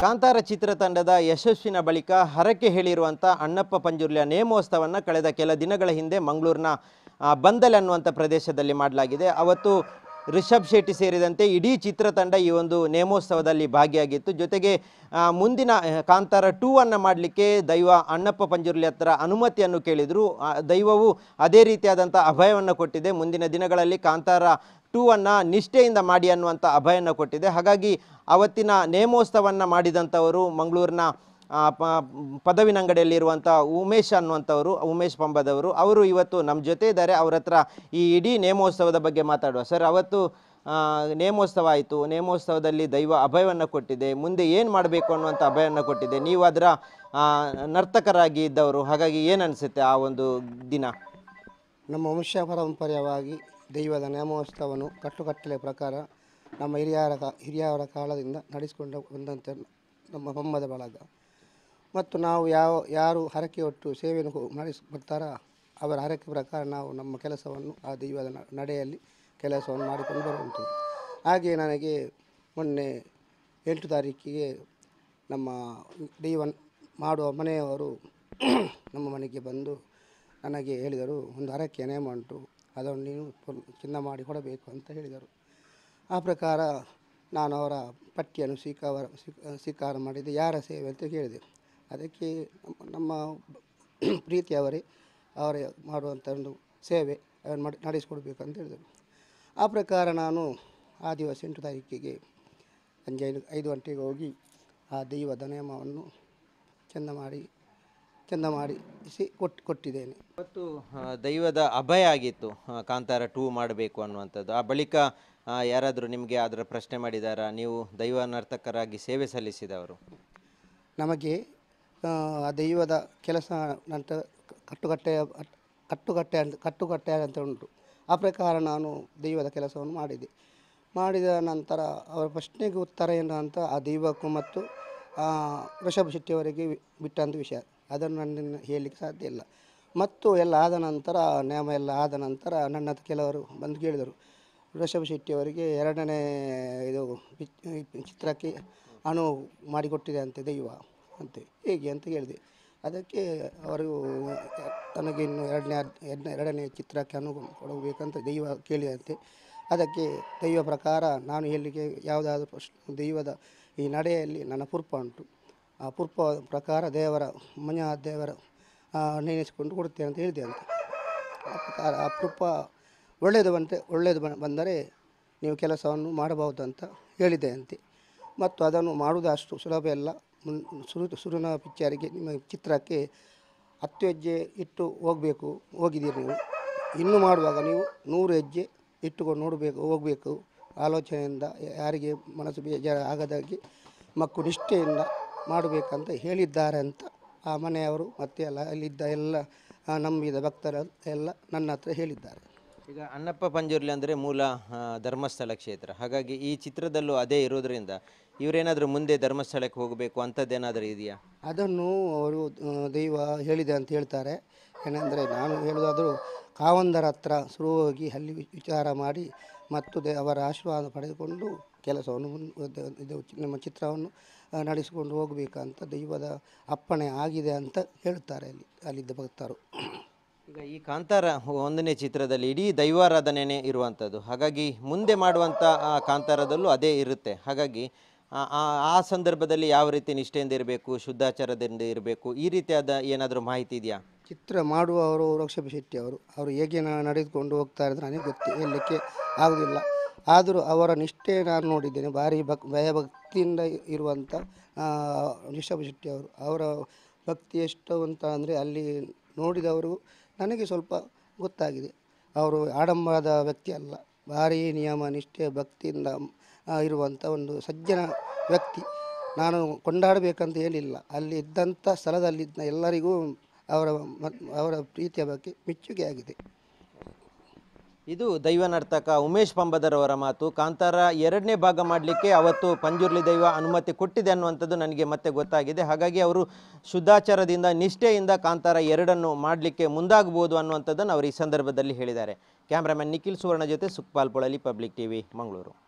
ಕಾಂತಾರ ಚಿತ್ರತಂಡದ ಯಶಸ್ವಿನ ಬಳಿಕ ಹರಕೆ ಹೇಳಿರುವಂಥ ಅಣ್ಣಪ್ಪ ಪಂಜುರ್ಲಿಯ ನೇಮೋತ್ಸವವನ್ನು ಕಳೆದ ಕೆಲ ದಿನಗಳ ಹಿಂದೆ ಮಂಗಳೂರಿನ ಆ, ಬಂದಲ್ ಅನ್ನುವಂಥ ಪ್ರದೇಶದಲ್ಲಿ ಮಾಡಲಾಗಿದೆ ಅವತ್ತು ರಿಷಬ್ ಶೆಟ್ಟಿ ಸೇರಿದಂತೆ ಇಡೀ ಚಿತ್ರತಂಡ ಈ ಒಂದು ನೇಮೋತ್ಸವದಲ್ಲಿ ಭಾಗಿಯಾಗಿತ್ತು ಜೊತೆಗೆ ಆ, ಮುಂದಿನ ಆ, ಕಾಂತಾರ ಟೂ ಅನ್ನು ಮಾಡಲಿಕ್ಕೆ ದೈವ ಅಣ್ಣಪ್ಪ ಪಂಜುರ್ಲಿ ಹತ್ರ ಅನುಮತಿಯನ್ನು ಕೇಳಿದರು ಆ, ದೈವವು ಅದೇ ರೀತಿಯಾದಂಥ ಅಭಯವನ್ನು ಕೊಟ್ಟಿದೆ ಮುಂದಿನ ದಿನಗಳಲ್ಲಿ ಕಾಂತಾರ ಟೂ ಅನ್ನು ನಿಷ್ಠೆಯಿಂದ ಮಾಡಿ ಅನ್ನುವಂಥ ಅಭಯವನ್ನು ಕೊಟ್ಟಿದೆ ಹಾಗಾಗಿ ಅವತ್ತಿನ ನೇಮೋತ್ಸವವನ್ನು ಮಾಡಿದಂಥವರು ಮಂಗಳೂರಿನ ಆ, ಪ- ಪದವಿನಂಗಡಿಯಲ್ಲಿರುವಂಥ ಉಮೇಶ್ ಅನ್ನುವಂಥವರು ಉಮೇಶ್ ಪಂಬದವರು ಅವರು ಇವತ್ತು ನಮ್ಮ ಜೊತೆ ಇದ್ದಾರೆ ಅವ್ರ ಹತ್ರ ಈ ಇಡೀ ನೇಮೋತ್ಸವದ ಬಗ್ಗೆ ಮಾತಾಡುವ ಸರ್ ಅವತ್ತು ಆ, ನೇಮೋತ್ಸವ ಆಯಿತು ನೇಮೋತ್ಸವದಲ್ಲಿ ದೈವ ಅಭಯವನ್ನು ಕೊಟ್ಟಿದೆ ಮುಂದೆ ಏನು ಮಾಡಬೇಕು ಅನ್ನುವಂಥ ಅಭಯವನ್ನು ಕೊಟ್ಟಿದೆ ನೀವು ಅದರ ಆ, ನರ್ತಕರಾಗಿ ಇದ್ದವರು ಹಾಗಾಗಿ ಏನು ಅನಿಸುತ್ತೆ ಆ ಒಂದು ದಿನ ನಮ್ಮ ವಂಶ ಪರಂಪರೆಯವಾಗಿ ದೈವದ ನೇಮೋತ್ಸವವನ್ನು ಕಟ್ಟುಕಟ್ಟಲೆ ಪ್ರಕಾರ ನಮ್ಮ ಹಿರಿಯರ ಕಾ- ಹಿರಿಯರ ಕಾಲದಿಂದ ನಡೆಸಿಕೊಂಡು ಬಂದಂತೆ ನಮ್ಮ ಹೊಮ್ಮದ ಬಳಗ ಮತ್ತು ನಾವು ಯಾವ ಯಾರು ಹರಕೆ ಒಟ್ಟು ಸೇವೆಯನ್ನು ಹೋ- ಮಾಡಿಸ್ ಬರ್ತಾರ ಅವರ ಹರಕೆ ಪ್ರಕಾರ ನಾವು ನಮ್ಮ ಕೆಲಸವನ್ನು ಆ ದೈವದ ನ- ನಡೆಯಲ್ಲಿ ಕೆಲಸವನ್ನು ಮಾಡಿಕೊಂಡು ಬರುವಂತು ಹಾಗೆ ನನಗೆ ಮೊನ್ನೆ ಎಂಟು ತಾರೀಕಿಗೆ ನಮ್ಮ ದೈವ ಮಾಡುವ ಮನೆಯವರು ನಮ್ಮ ಮನೆಗೆ ಬಂದು ನನಗೆ ಹೇಳಿದರು ಒಂದು ಹರಕೆ ನೇಮ ಉಂಟು ಅದನ್ನು ನೀನು ಫುಲ್ ಚಿನ್ನ ಮಾಡಿ ಕೊಡಬೇಕು ಅಂತ ಹೇಳಿದರು ಆ ಪ್ರಕಾರ ನಾನು ಅವರ ಪಟ್ಟಿಯನ್ನು ಸ್ವೀಕಾರ ಸ್ವೀ- ಸ್ವೀಕಾರ ಮಾಡಿದೆ ಯಾರ ಸೇವೆ ಅಂತ ಕೇಳಿದೆ ಅದಕ್ಕೆ ನಮ್ಮ- ನಮ್ಮ ಪ್ರೀತಿಯವರೇ ಅವರೇ ಮಾಡುವಂಥ ಒಂದು ಸೇವೆ ಅದನ್ನು ಮಾಡಿ ನಡೆಸಿಕೊಡ್ಬೇಕು ಅಂತ ಹೇಳಿದರು ಆ ಪ್ರಕಾರ ನಾನು ಆ ದಿವಸ ಎಂಟು ತಾರೀಕಿಗೆ ಸಂಜೆ ಐದು ಐದು ಗಂಟೆಗೆ ಹೋಗಿ ಆ ದೈವದ ನೇಮವನ್ನು ಚೆಂದ ಮಾಡಿ ಚೆಂದ ಮಾಡಿಸಿ ಕೊಟ್ಟು ಕೊಟ್ಟಿದ್ದೇನೆ ಇವತ್ತು ಆ, ದೈವದ ಅಭಯ ಆಗಿತ್ತು ಆ, ಕಾಂತಾರ ಟೂ ಮಾಡಬೇಕು ಅನ್ನುವಂಥದ್ದು ಆ ಬಳಿಕ ಆ, ಯಾರಾದರೂ ನಿಮಗೆ ಅದರ ಪ್ರಶ್ನೆ ಮಾಡಿದಾರಾ ನೀವು ದೈವ ನರ್ತಕರಾಗಿ ಸೇವೆ ಸಲ್ಲಿಸಿದವರು ನಮಗೆ ಆ, ಆ ದೈವದ ಕೆಲಸ ನಂತರ ಕಟ್ಟುಕಟ್ಟೆಯ ಕಟ್ಟುಕಟ್ಟೆ ಅಂತ ಕಟ್ಟುಕಟ್ಟೆ ಅಂತ ಉಂಟು ಆ ಪ್ರಕಾರ ನಾನು ದೈವದ ಕೆಲಸವನ್ನು ಮಾಡಿದೆ ಮಾಡಿದ ನಂತರ ಅವರ ಪ್ರಶ್ನೆಗೆ ಉತ್ತರ ಏನು ಅಂತ ಆ ದೈವಕ್ಕೂ ಮತ್ತು ಆ, ವೃಷಭ ಶೆಟ್ಟಿಯವರಿಗೆ ಬಿಟ್ಟಂಥ ವಿಷಯ ಅದನ್ನು ನನ್ನ ಹೇಳಲಿಕ್ಕೆ ಸಾಧ್ಯ ಇಲ್ಲ ಮತ್ತು ಎಲ್ಲ ಆದ ನಂತರ ನೇಮ ಎಲ್ಲ ಆದ ನಂತರ ನನ್ನ ಹತ್ರ ಕೆಲವರು ಬಂದು ಕೇಳಿದರು ವೃಷಭ ಶೆಟ್ಟಿಯವರಿಗೆ ಎರಡನೇ ಇದು ಪಿಚ್- ಚಿತ್ರಕ್ಕೆ ಅನುವು ಮಾಡಿಕೊಟ್ಟಿದೆ ಅಂತೆ ದೈವ ಅಂತೆ ಹೇಗೆ ಅಂತ ಕೇಳಿದೆ ಅದಕ್ಕೆ ಅವರು ತನಗೆ ಇನ್ನು ಎರಡನೇ ಅದ್- ಎರಡನೇ ಎರಡನೇ ಚಿತ್ರಕ್ಕೆ ಅನುವು ಕೊಡಬೇಕಂತ ದೈವ ಕೇಳಿದಂತೆ ಅದಕ್ಕೆ ದೈವ ಪ್ರಕಾರ ನಾನು ಹೇಳಲಿಕ್ಕೆ ಯಾವುದಾದ್ರೂ ಪ್ರಶ್ನೆ ದೈವದ ಈ ನಡೆಯಲ್ಲಿ ನನ್ನ ಪುರ್ಪ ಉಂಟು ಆ ಪುರ್ಪ ಪ್ರಕಾರ ದೇವರ ಮನೆ ದೇವರ ಆ, ನೆನೆಸಿಕೊಂಡು ಕೊಡ್ತೇನೆ ಅಂತ ಹೇಳಿದೆ ಅಂತ ಆ ಪ್ರಕಾರ ಆ ಪುರ್ಪ ಒಳ್ಳೆಯದು ಬಂತೆ ಒಳ್ಳೆಯದು ಬ- ಬಂದರೆ ನೀವು ಕೆಲಸವನ್ನು ಮಾಡಬಹುದು ಅಂತ ಹೇಳಿದೆ ಅಂತೆ ಮತ್ತು ಅದನ್ನು ಮಾಡುವುದು ಅಷ್ಟು ಸುಲಭ ಇಲ್ಲ ಮುನ್ ಸುರು ಸುರುನ ಪಿಕ್ಚರಿಗೆ ನಿಮ್ಮ ಚಿತ್ರಕ್ಕೆ ಹತ್ತು ಹೆಜ್ಜೆ ಇಟ್ಟು ಹೋಗಬೇಕು ಹೋಗಿದ್ದೀರಿ ನೀವು ಇನ್ನು ಮಾಡುವಾಗ ನೀವು ನೂರು ಹೆಜ್ಜೆ ಇಟ್ಟುಕೊಂಡು ನೋಡಬೇಕು ಹೋಗಬೇಕು ಆಲೋಚನೆಯಿಂದ ಯಾರಿಗೆ ಮನಸ್ಸು ಬೇಜಾರು ಆಗದಾಗೆ ಮಕ್ಕಳು ನಿಷ್ಠೆಯಿಂದ ಮಾಡಬೇಕಂತ ಹೇಳಿದ್ದಾರೆ ಅಂತ ಆ ಮನೆಯವರು ಮತ್ತು ಎಲ್ಲ ಅಲ್ಲಿದ್ದ ಎಲ್ಲ ಆ, ನಂಬಿದ ಭಕ್ತರ ಎಲ್ಲ ನನ್ನ ಹತ್ರ ಹೇಳಿದ್ದಾರೆ ಈಗ ಅಣ್ಣಪ್ಪ ಪಂಜುರ್ಲಿ ಅಂದರೆ ಮೂಲ ಆ, ಧರ್ಮಸ್ಥಳ ಕ್ಷೇತ್ರ ಹಾಗಾಗಿ ಈ ಚಿತ್ರದಲ್ಲೂ ಅದೇ ಇರೋದ್ರಿಂದ ಇವರೇನಾದರೂ ಮುಂದೆ ಧರ್ಮಸ್ಥಳಕ್ಕೆ ಹೋಗಬೇಕು ಅಂಥದ್ದೇನಾದರೂ ಇದೆಯಾ ಅದನ್ನು ಅವರು ಆ, ದೈವ ಹೇಳಿದೆ ಅಂತ ಹೇಳ್ತಾರೆ ಏನೆಂದರೆ ನಾನು ಹೇಳೋದಾದರೂ ಕಾವಂದರ ಹತ್ರ ಶುರು ಹೋಗಿ ಅಲ್ಲಿ ವಿ- ವಿಚಾರ ಮಾಡಿ ಮತ್ತು ದೇ ಅವರ ಆಶೀರ್ವಾದ ಪಡೆದುಕೊಂಡು ಕೆಲಸವನ್ನು ಮುನ್ ಇದು- ಇದು ಚಿ- ನಮ್ಮ ಚಿತ್ರವನ್ನು ಆ, ನಡೆಸಿಕೊಂಡು ಹೋಗಬೇಕಂತ ದೈವದ ಅಪ್ಪಣೆ ಆಗಿದೆ ಅಂತ ಹೇಳ್ತಾರೆ ಅಲ್ಲಿ ಅಲ್ಲಿದ್ದ ಭಕ್ತರು ಈಗ ಈ ಕಾಂತಾರ ಒಂದನೇ ಚಿತ್ರದಲ್ಲಿ ಇಡೀ ದೈವಾರಾಧನೆನೇ ಇರುವಂಥದ್ದು ಹಾಗಾಗಿ ಮುಂದೆ ಮಾಡುವಂಥ ಆ ಕಾಂತಾರದಲ್ಲೂ ಅದೇ ಇರುತ್ತೆ ಹಾಗಾಗಿ ಆ- ಆ ಆ ಸಂದರ್ಭದಲ್ಲಿ ಯಾವ ರೀತಿ ನಿಷ್ಠೆಯಿಂದ ಇರಬೇಕು ಶುದ್ಧಾಚಾರದಿಂದ ಇರಬೇಕು ಈ ರೀತಿಯಾದ ಏನಾದರೂ ಮಾಹಿತಿ ಇದೆಯಾ ಚಿತ್ರ ಮಾಡುವವರು ವೃಕ್ಷಭ ಶೆಟ್ಟಿ ಅವರು ಅವರು ಹೇಗೆ ನಾ- ನಡೆದುಕೊಂಡು ಹೋಗ್ತಾರೆ ಅಂತ ನನಗೆ ಗೊತ್ತಿ ಹೇಳಲಿಕ್ಕೆ ಆಗುವುದಿಲ್ಲ ಆದರೂ ಅವರ ನಿಷ್ಠೆ ನಾನು ನೋಡಿದ್ದೇನೆ ಭಾರಿ ಭಕ್ ಭಯಭಕ್ತಿಯಿಂದ ಇರುವಂಥ ಆ, ರಿಷಭ ಶೆಟ್ಟಿ ಅವರು ಅವರ ಭಕ್ತಿ ಎಷ್ಟು ಅಂತ ಅಂದರೆ ಅಲ್ಲಿ ನೋಡಿದವರು ನನಗೆ ಸ್ವಲ್ಪ ಗೊತ್ತಾಗಿದೆ ಅವರು ಆಡಂಬರದ ವ್ಯಕ್ತಿ ಅಲ್ಲ ಭಾರಿ ನಿಯಮ ನಿಷ್ಠೆ ಭಕ್ತಿಯಿಂದ ಆ, ಇರುವಂಥ ಒಂದು ಸಜ್ಜನ ವ್ಯಕ್ತಿ ನಾನು ಕೊಂಡಾಡಬೇಕಂತ ಹೇಳಿಲ್ಲ ಅಲ್ಲಿ ಇದ್ದಂಥ ಸ್ಥಳದಲ್ಲಿದ್ದ ಎಲ್ಲರಿಗೂ ಅವರ ಮ- ಅವರ ಪ್ರೀತಿಯ ಬಗ್ಗೆ ಮೆಚ್ಚುಗೆ ಆಗಿದೆ ಇದು ದೈವ ನರ್ತಕ ಉಮೇಶ್ ಪಂಬದರವರ ಮಾತು ಕಾಂತಾರ ಎರಡನೇ ಭಾಗ ಮಾಡಲಿಕ್ಕೆ ಅವತ್ತು ಪಂಜುರ್ಲಿ ದೈವ ಅನುಮತಿ ಕೊಟ್ಟಿದೆ ಅನ್ನುವಂಥದ್ದು ನನಗೆ ಮತ್ತೆ ಗೊತ್ತಾಗಿದೆ ಹಾಗಾಗಿ ಅವರು ಶುದ್ಧಾಚಾರದಿಂದ ನಿಷ್ಠೆಯಿಂದ ಕಾಂತಾರ ಎರಡನ್ನು ಮಾಡಲಿಕ್ಕೆ ಮುಂದಾಗಬಹುದು ಅನ್ನುವಂಥದ್ದನ್ನು ಅವರು ಈ ಸಂದರ್ಭದಲ್ಲಿ ಹೇಳಿದ್ದಾರೆ ಕ್ಯಾಮ್ರಾಮನ್ ನಿಖಿಲ್ ಸುವರ್ಣ ಜೊತೆ ಸುಕ್ಪಾಲ್ ಪೊಳಲಿ ಪಬ್ಲಿಕ್ ಟಿವಿ ಮಂಗಳೂರು